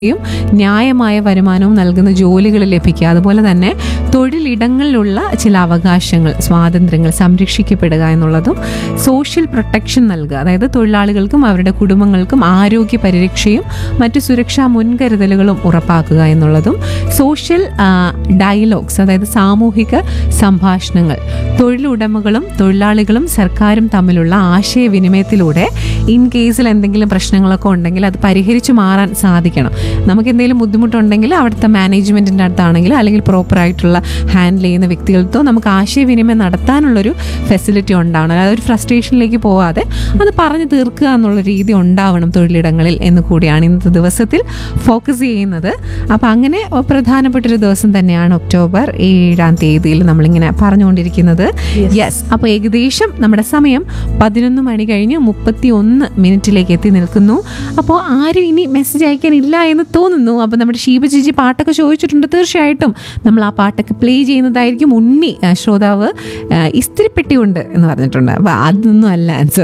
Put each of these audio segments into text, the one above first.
യും ന്യായമായ വരുമാനവും നൽകുന്ന ജോലികൾ ലഭിക്കുക അതുപോലെ തന്നെ തൊഴിലിടങ്ങളിലുള്ള ചില അവകാശങ്ങൾ സ്വാതന്ത്ര്യങ്ങൾ സംരക്ഷിക്കപ്പെടുക എന്നുള്ളതും സോഷ്യൽ പ്രൊട്ടക്ഷൻ നൽകുക അതായത് തൊഴിലാളികൾക്കും അവരുടെ കുടുംബങ്ങൾക്കും ആരോഗ്യ പരിരക്ഷയും മറ്റു സുരക്ഷാ മുൻകരുതലുകളും ഉറപ്പാക്കുക എന്നുള്ളതും സോഷ്യൽ ഡയലോഗ്സ് അതായത് സാമൂഹിക സംഭാഷണങ്ങൾ തൊഴിലുടമകളും തൊഴിലാളികളും സർക്കാരും തമ്മിലുള്ള ആശയവിനിമയത്തിലൂടെ ഇൻ കേസിൽ എന്തെങ്കിലും പ്രശ്നങ്ങളൊക്കെ ഉണ്ടെങ്കിൽ അത് പരിഹരിച്ചു മാറാൻ സാധിക്കണം നമുക്ക് എന്തെങ്കിലും ബുദ്ധിമുട്ടുണ്ടെങ്കിൽ അവിടുത്തെ മാനേജ്മെന്റിന്റെ അടുത്താണെങ്കിലും അല്ലെങ്കിൽ പ്രോപ്പറായിട്ടുള്ള ഹാൻഡിൽ ചെയ്യുന്ന വ്യക്തികൾക്കോ നമുക്ക് ആശയവിനിമയം നടത്താനുള്ളൊരു ഫെസിലിറ്റി ഉണ്ടാവണം അതായത് ഒരു ഫ്രസ്ട്രേഷനിലേക്ക് പോവാതെ അത് പറഞ്ഞു തീർക്കുക എന്നുള്ള രീതി ഉണ്ടാവണം തൊഴിലിടങ്ങളിൽ എന്ന് കൂടിയാണ് ഇന്നത്തെ ദിവസത്തിൽ ഫോക്കസ് ചെയ്യുന്നത് അപ്പം അങ്ങനെ പ്രധാനപ്പെട്ടൊരു ദിവസം തന്നെയാണ് ഒക്ടോബർ ഏഴാം തീയതിയിൽ നമ്മളിങ്ങനെ പറഞ്ഞുകൊണ്ടിരിക്കുന്നത് യെസ് അപ്പോൾ ഏകദേശം നമ്മുടെ സമയം പതിനൊന്ന് മണി കഴിഞ്ഞ് മുപ്പത്തി ഒന്ന് മിനിറ്റിലേക്ക് എത്തി നിൽക്കുന്നു അപ്പോൾ ആരും ഇനി മെസ്സേജ് അയക്കാനില്ല എന്ന് തോന്നുന്നു അപ്പോൾ നമ്മുടെ ഷീബ ചേച്ചി പാട്ടൊക്കെ ചോദിച്ചിട്ടുണ്ട് തീർച്ചയായിട്ടും നമ്മൾ ആ പാട്ടൊക്കെ പ്ലേ ചെയ്യുന്നതായിരിക്കും ഉണ്ണി ആ, ശ്രോതാവ് ആ, ഇസ്തിരിപ്പെട്ടി ഉണ്ട് എന്ന് പറഞ്ഞിട്ടുണ്ട് അപ്പോൾ അതൊന്നും അല്ല ആൻസർ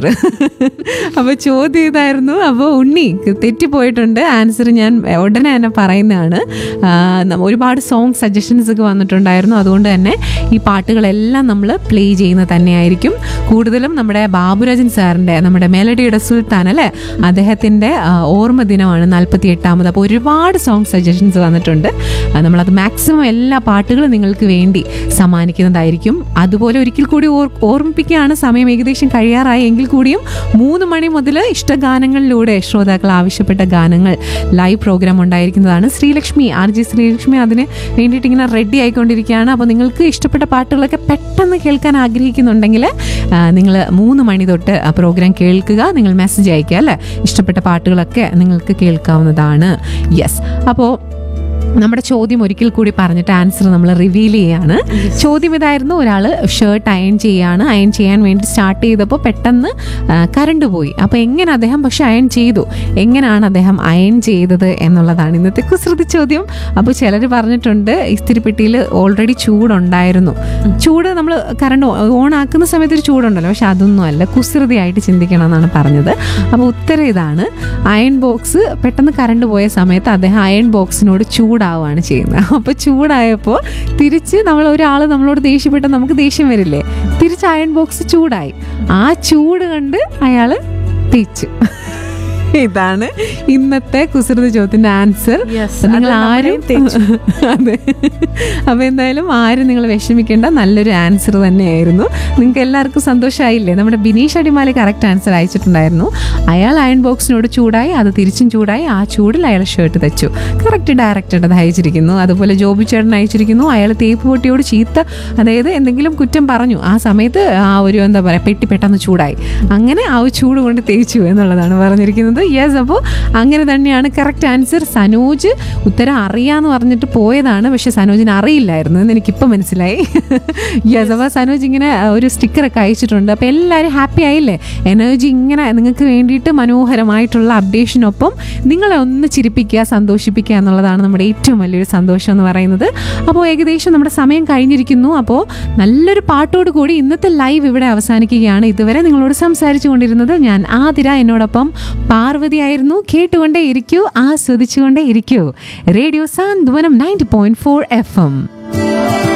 അപ്പോൾ ചോദ്യം ഇതായിരുന്നു അപ്പോൾ ഉണ്ണി തെറ്റിപ്പോയിട്ടുണ്ട് ആൻസർ ഞാൻ ഉടനെ തന്നെ പറയുന്നതാണ് ആ, നമ്മ- ഒരുപാട് സോങ് സജഷൻസ് ഒക്കെ വന്നിട്ടുണ്ടായിരുന്നു അതുകൊണ്ട് തന്നെ ഈ പാട്ടുകളെല്ലാം നമ്മൾ പ്ലേ ചെയ്യുന്നത് തന്നെയായിരിക്കും കൂടുതലും നമ്മുടെ ബാബുരാജൻ സാറിൻ്റെ നമ്മുടെ മെലഡിയുടെ സുൽത്താൻ അല്ലേ അദ്ദേഹത്തിൻ്റെ ആ, ഓർമ്മ ദിനമാണ് നാൽപ്പത്തി എട്ടാമത് അപ്പോൾ ഒരുപാട് സോങ് സജഷൻസ് വന്നിട്ടുണ്ട് ആ, നമ്മളത് മാക്സിമം എല്ലാ പാട്ടുകളും നിങ്ങൾക്ക് വേണ്ടി സമ്മാനിക്കുന്നതായിരിക്കും അതുപോലെ ഒരിക്കൽ കൂടി ഓർ ഓർമ്മിപ്പിക്കുകയാണ് സമയം ഏകദേശം കഴിയാറായി എങ്കിൽ കൂടിയും മൂന്ന് മണി മുതൽ ഇഷ്ടഗാനങ്ങളിലൂടെ ശ്രോതാക്കൾ ആവശ്യപ്പെട്ട ഗാനങ്ങൾ ലൈവ് പ്രോഗ്രാം ഉണ്ടായിരിക്കുന്നതാണ് ശ്രീലക്ഷ്മി ആർ ജി ശ്രീലക്ഷ്മി അതിന് വേണ്ടിയിട്ട് ഇങ്ങനെ റെഡി ആയിക്കൊണ്ടിരിക്കുകയാണ് അപ്പോൾ നിങ്ങൾക്ക് ഇഷ്ടപ്പെട്ട പാട്ടുകളൊക്കെ പെട്ടെന്ന് കേൾക്കാൻ ആഗ്രഹിക്കുന്നുണ്ടെങ്കിൽ നിങ്ങൾ മൂന്ന് മണി തൊട്ട് ആ പ്രോഗ്രാം കേൾക്കുക നിങ്ങൾ മെസ്സേജ് അയക്കുക അല്ലേ ഇഷ്ടപ്പെട്ട പാട്ടുകളൊക്കെ നിങ്ങൾക്ക് കേൾക്കാവുന്നതാണ് യെസ് അപ്പോൾ നമ്മുടെ ചോദ്യം ഒരിക്കൽ കൂടി പറഞ്ഞിട്ട് ആൻസർ നമ്മൾ റിവീൽ ചെയ്യാണ് ചോദ്യം ഇതായിരുന്നു ഒരാൾ ഷർട്ട് അയൺ ചെയ്യാണ് അയൺ ചെയ്യാൻ വേണ്ടി സ്റ്റാർട്ട് ചെയ്തപ്പോൾ പെട്ടെന്ന് കറണ്ട് പോയി അപ്പോൾ എങ്ങനെ അദ്ദേഹം പക്ഷെ അയൺ ചെയ്തു എങ്ങനെയാണ് അദ്ദേഹം അയൺ ചെയ്തത് എന്നുള്ളതാണ് ഇന്നത്തെ കുസൃതി ചോദ്യം അപ്പോൾ ചിലർ പറഞ്ഞിട്ടുണ്ട് ഇസ്തിരിപ്പെട്ടിയിൽ ഓൾറെഡി ചൂടുണ്ടായിരുന്നു ചൂട് നമ്മൾ കറണ്ട് ഓൺ ആക്കുന്ന സമയത്ത് ഒരു ചൂടുണ്ടല്ലോ പക്ഷെ അതൊന്നും അല്ല കുസൃതിയായിട്ട് ചിന്തിക്കണം എന്നാണ് പറഞ്ഞത് അപ്പോൾ ഉത്തരം ഇതാണ് അയൺ ബോക്സ് പെട്ടെന്ന് കറണ്ട് പോയ സമയത്ത് അദ്ദേഹം അയൺ ബോക്സിനോട് ചൂടാവുകയാണ് ചെയ്യുന്നത് അപ്പോൾ ചൂടായപ്പോൾ തിരിച്ച് നമ്മൾ ഒരാൾ നമ്മളോട് ദേഷ്യപ്പെട്ട നമുക്ക് ദേഷ്യം വരില്ലേ തിരിച്ച് അയൺ ബോക്സ് ചൂടായി ആ ചൂട് കണ്ട് അയാൾ തേച്ചു ഇതാണ് ഇന്നത്തെ കുസൃതി ചോദ്യത്തിന്റെ ആൻസർ Yes, നിങ്ങൾ അത് ആരും നമ്മളെയും തേച്ചു. അതെ അപ്പൊ എന്തായാലും ആരും നിങ്ങൾ വിഷമിക്കേണ്ട നല്ലൊരു ആൻസർ തന്നെയായിരുന്നു നിങ്ങൾക്ക് എല്ലാവർക്കും സന്തോഷമായില്ലേ നമ്മുടെ ബിനീഷ് അടിമാലി കറക്റ്റ് ആൻസർ അയച്ചിട്ടുണ്ടായിരുന്നു അയാൾ അയൺ ബോക്സിനോട് ചൂടായി അത് തിരിച്ചും ചൂടായി ആ ചൂടിൽ അയാൾ ഷർട്ട് തെച്ചു കറക്റ്റ് ഡയറക്റ്റ് അത് അയച്ചിരിക്കുന്നു അതുപോലെ ജോബി ചേട്ടൻ അയച്ചിരിക്കുന്നു അയാൾ തേപ്പ് പൊട്ടിയോട് ചീത്ത അതായത് എന്തെങ്കിലും കുറ്റം പറഞ്ഞു ആ സമയത്ത് ആ ഒരു എന്താ പറയുക പെട്ടി പെട്ടെന്ന് ചൂടായി അങ്ങനെ ആ ഒരു ചൂട് കൊണ്ട് തേച്ചു എന്നുള്ളതാണ് പറഞ്ഞിരിക്കുന്നത് യെസ് അപ്പോൾ അങ്ങനെ തന്നെയാണ് കറക്റ്റ് ആൻസർ സനോജ് ഉത്തരം അറിയാന്ന് പറഞ്ഞിട്ട് പോയതാണ് പക്ഷെ സനോജിന് അറിയില്ലായിരുന്നു എന്ന് എനിക്കിപ്പോൾ മനസ്സിലായി യെസ് അപ്പോൾ സനോജ് ഇങ്ങനെ ആ, ഒരു സ്റ്റിക്കറൊക്കെ അയച്ചിട്ടുണ്ട് അപ്പോൾ എല്ലാവരും ഹാപ്പി ആയില്ലേ എനർജി ഇങ്ങനെ നിങ്ങൾക്ക് വേണ്ടിയിട്ട് മനോഹരമായിട്ടുള്ള അപ്ഡേഷനൊപ്പം നിങ്ങളെ ഒന്ന് ചിരിപ്പിക്കുക സന്തോഷിപ്പിക്കുക എന്നുള്ളതാണ് നമ്മുടെ ഏറ്റവും വലിയൊരു സന്തോഷം എന്ന് പറയുന്നത് അപ്പോൾ ഏകദേശം നമ്മുടെ സമയം കഴിഞ്ഞിരിക്കുന്നു അപ്പോൾ നല്ലൊരു പാട്ടോട് കൂടി ഇന്നത്തെ ലൈവ് ഇവിടെ അവസാനിക്കുകയാണ് ഇതുവരെ നിങ്ങളോട് സംസാരിച്ചു കൊണ്ടിരുന്നത് ഞാൻ ആതിര എന്നോടൊപ്പം പാർവതിയായിരുന്നു കേട്ടുകൊണ്ടേ ഇരിക്കൂ ആസ്വദിച്ചുകൊണ്ടേ ഇരിക്കൂ radio Santhwanam ninety point four F M